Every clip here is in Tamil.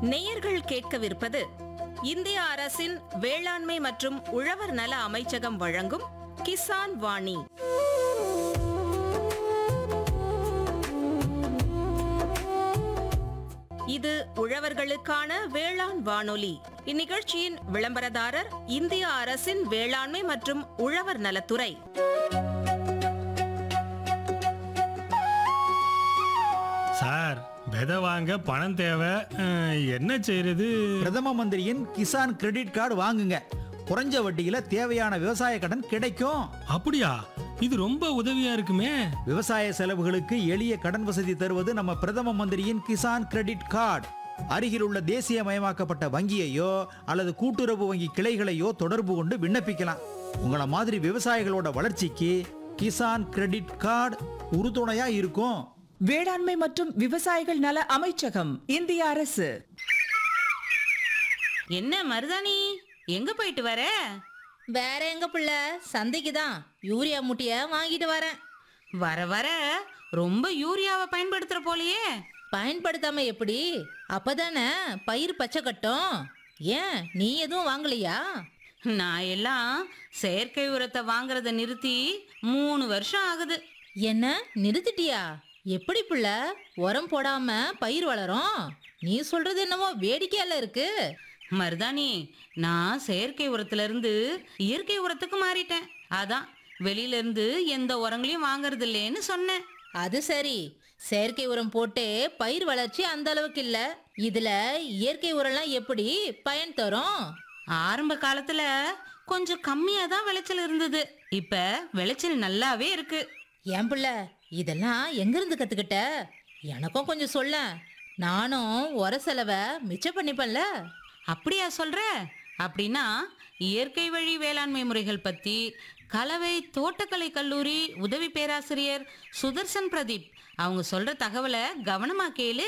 நேயர்கள் கேட்கவிருப்பது இந்திய அரசின் வேளாண்மை மற்றும் உழவர் நல அமைச்சகம் வழங்கும் கிசான் வாணி இது உழவர்களுக்கான வேளாண் வானொலி இந்நிகழ்ச்சியின் விளம்பரதாரர் இந்திய அரசின் வேளாண்மை மற்றும் உழவர் நலத்துறை சார் விதை வாங்க பணம் தேவை அஹ், என்ன செய்யறது பிரதம மந்திரியின் கிசான் கிரெடிட் கார்டு வாங்குங்க குறைஞ்ச வட்டியில தேவையான விவசாய கடன் கிடைக்கும் அப்படியா இது ரொம்ப உதவியா இருக்குமே விவசாய செலவுகளுக்கு எளிய கடன் வசதி தருவது நம்ம பிரதம மந்திரியின் கிசான் கிரெடிட் கார்டு அருகில் உள்ள தேசியமயமாக்கப்பட்ட வங்கியையோ அல்லது கூட்டுறவு வங்கி கிளைகளையோ தொடர்பு கொண்டு விண்ணப்பிக்கலாம் உங்கள மாதிரி விவசாயிகளோட வளர்ச்சிக்கு கிசான் கிரெடிட் கார்டு உறுதுணையா இருக்கும் வேளாண்மை மற்றும் விவசாயிகள் நல அமைச்சகம் இந்திய அரசு என்ன மருதாணி எங்க போயிட்டு வர வேற எங்க புள்ள சந்தைக்கு தான் யூரியா மூட்டைய வாங்கிட்டு வரேன் வர வர ரொம்ப யூரியாவை பயன்படுத்துற போலயே பயன்படுத்தாம எப்படி அப்பதானே பயிர் பச்சை கட்டும் ஏன் நீ எதுவும் வாங்கலையா நான் எல்லாம் செயற்கை உரத்தை வாங்குறத நிறுத்தி மூணு வருஷம் ஆகுது என்ன நிறுத்திட்டியா எப்படி புள்ள உரம் போடாம பயிர் வளரும் நீ சொல்றது என்னவோ வேடிக்கையால இருக்கு மருதாணி நான் செயற்கை உரத்துல இருந்து இயற்கை உரத்துக்கு மாறிட்டேன் அதான் வெளியில இருந்து எந்த உரங்களையும் வாங்குறது இல்லைன்னு சொன்னேன் அது சரி செயற்கை உரம் போட்டே பயிர் வளர்ச்சி அந்த அளவுக்கு இல்ல இதுல இயற்கை உரம்லாம் எப்படி பயன் தரும் ஆரம்ப காலத்துல கொஞ்சம் கம்மியா தான் விளைச்சல் இருந்தது இப்ப விளைச்சல் நல்லாவே இருக்கு ஏன் புள்ள இதெல்லாம் எங்கிருந்து கத்துக்கிட்ட எனக்கும் கொஞ்சம் சொல்ல நானும் உர செலவை மிச்சம் பண்ணிப்பேன்ல அப்படியா சொல்ற அப்படின்னா இயற்கை வழி வேளாண்மை முறைகள் பத்தி கலவை தோட்டக்கலை கல்லூரி உதவி பேராசிரியர் சுதர்சன் பிரதீப் அவங்க சொல்ற தகவலை கவனமா கேளு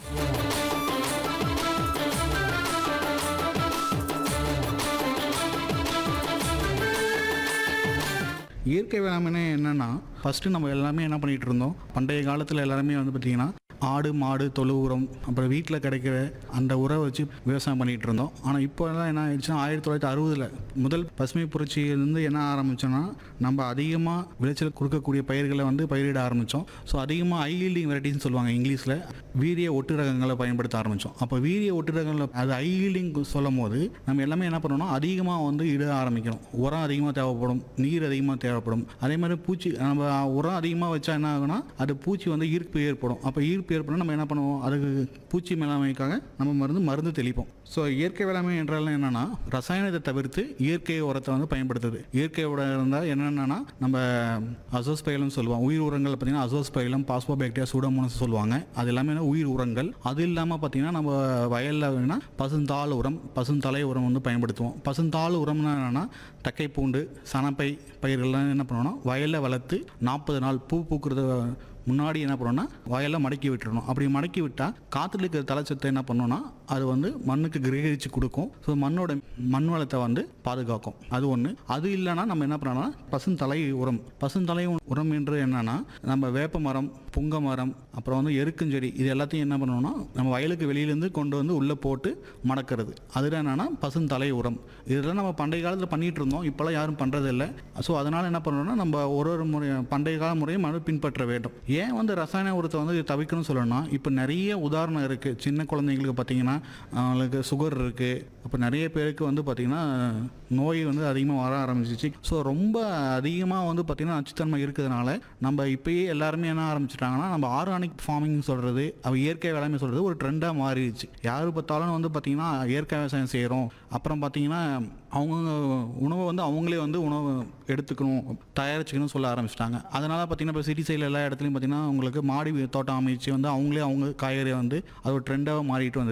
இயற்கை வேளாண்மை என்னன்னா ஃபஸ்ட்டு நம்ம எல்லாமே என்ன பண்ணிட்டு இருந்தோம் பண்டைய காலத்தில் எல்லாருமே வந்து பார்த்திங்கன்னா ஆடு மாடு தொழு உரம் அப்புறம் வீட்டில் கிடைக்கிற அந்த உரம் வச்சு விவசாயம் பண்ணிட்டு இருந்தோம் ஆனால் இப்போ எல்லாம் என்ன ஆயிடுச்சுன்னா ஆயிரத்தி தொள்ளாயிரத்தி அறுபதில் முதல் பசுமை புரட்சியிலேருந்து என்ன ஆரம்பிச்சோன்னா நம்ம அதிகமாக விளைச்சல் கொடுக்கக்கூடிய பயிர்களை வந்து பயிரிட ஆரம்பித்தோம் ஸோ அதிகமாக ஹை ஈல்டிங் வெரைட்டின்னு சொல்லுவாங்க இங்கிலீஷில் வீரிய ஒட்டு ரகங்களை பயன்படுத்த ஆரம்பித்தோம் அப்போ வீரிய ஒட்டு ரகங்களை அது ஹை ஈல்டிங் சொல்லும் போது நம்ம எல்லாமே என்ன பண்ணணும்னா அதிகமாக வந்து இட ஆரம்பிக்கணும் உரம் அதிகமாக தேவைப்படும் நீர் அதிகமாக தேவைப்படும் அதே மாதிரி பூச்சி நம்ம உரம் அதிகமாக வச்சா என்ன ஆகும்னா அது பூச்சி வந்து ஈர்ப்பு ஏற்படும் அப்போ ஈர்ப்பு ஏற்படும் நம்ம என்ன பண்ணுவோம் அதுக்கு பூச்சி மேலாண்மைக்காக நம்ம மருந்து மருந்து தெளிப்போம் ஸோ இயற்கை வேளாண்மை என்றால் என்னன்னா ரசாயனத்தை தவிர்த்து இயற்கை உரத்தை வந்து பயன்படுத்துது இயற்கை உரம் இருந்தால் என்னென்னா நம்ம அசோஸ்பைலம் சொல்லுவோம் உயிர் உரங்கள் பார்த்தீங்கன்னா அசோஸ்பைலம் பாஸ்போபாக்டீரியா சூடோமோனஸ் சொல்லுவாங்க அது எல்லாமே என்ன உயிர் உரங்கள் அது இல்லாமல் பார்த்தீங்கன்னா நம்ம வயலில் வேணா பசுந்தாள் உரம் பசுந்தலை உரம் வந்து பயன்படுத்துவோம் பசுந்தாள் உரம்னா என்னன்னா தக்கை பூண்டு சனப்பை பயிர்கள்லாம் என்ன பண்ணுவோம்னா வயலில் வளர்த்து நாற்பது நாள் பூ பூக்கிறது முன்னாடி என்ன பண்ணணும்னா வயலில் மடக்கி விட்டுறணும் அப்படி மடக்கி விட்டால் காற்றுல இருக்கிற தலைச்சத்தை என்ன பண்ணோம்னா அது வந்து மண்ணுக்கு கிரகிச்சு கொடுக்கும் ஸோ மண்ணோட மண் வளத்தை வந்து பாதுகாக்கும் அது ஒன்று அது இல்லைன்னா நம்ம என்ன பண்ணோம்னா பசுந்தலை உரம் பசுந்தலை உரம் என்று என்னன்னா நம்ம வேப்ப மரம் புங்க மரம் அப்புறம் வந்து எருக்குஞ்செடி இது எல்லாத்தையும் என்ன பண்ணணும்னா நம்ம வயலுக்கு வெளியிலேருந்து கொண்டு வந்து உள்ளே போட்டு மடக்கிறது அதில் என்னன்னா பசுந்தலை உரம் இதெல்லாம் நம்ம பண்டைய காலத்தில் பண்ணிட்டு இருந்தோம் இப்போல்லாம் யாரும் பண்ணுறதில்ல ஸோ அதனால் என்ன பண்ணணும்னா நம்ம ஒரு ஒரு முறை பண்டைய கால முறையும் மறு பின்பற்ற வேண்டும் ஏன் வந்து ரசாயன உரத்தை வந்து தவிர்க்கணும்னு சொல்லணும்னா இப்போ நிறைய உதாரணம் இருக்குது சின்ன குழந்தைங்களுக்கு பார்த்தீங்கன்னா அவங்களுக்கு சுகர் இருக்குது அப்போ நிறைய பேருக்கு வந்து பார்த்திங்கன்னா நோய் வந்து அதிகமாக வர ஆரம்பிச்சிச்சு ஸோ ரொம்ப அதிகமாக வந்து பார்த்திங்கன்னா நச்சுத்தன்மை இருக்கிறதுனால நம்ம இப்பயே எல்லாருமே என்ன ஆரம்பிச்சிட்டாங்கன்னா நம்ம ஆர்கானிக் ஃபார்மிங் சொல்கிறது அவ இயற்கை வேளாண்மை சொல்கிறது ஒரு ட்ரெண்டாக மாறிடுச்சு யார் பார்த்தாலும் வந்து பார்த்திங்கன்னா இயற்கை விவசாயம் செய்கிறோம் அப்புறம் பார்த்திங்கன்னா அவங்க உணவை வந்து அவங்களே வந்து உணவு எடுத்துக்கணும் தயாரிச்சுக்கணும் சொல்ல ஆரம்பிச்சிட்டாங்க அதனால் பார்த்திங்கன்னா இப்போ சிட்டி சைடில் எல்லா இடத்துலையும் பார்த்திங்கன்னா உங்களுக்கு மாடி தோட்டம் அமைச்சு வந்து அவங்களே அவங்க காய்கறியை வந்து அது ஒரு ட்ரெண்டாக மாறிட்டு வந்து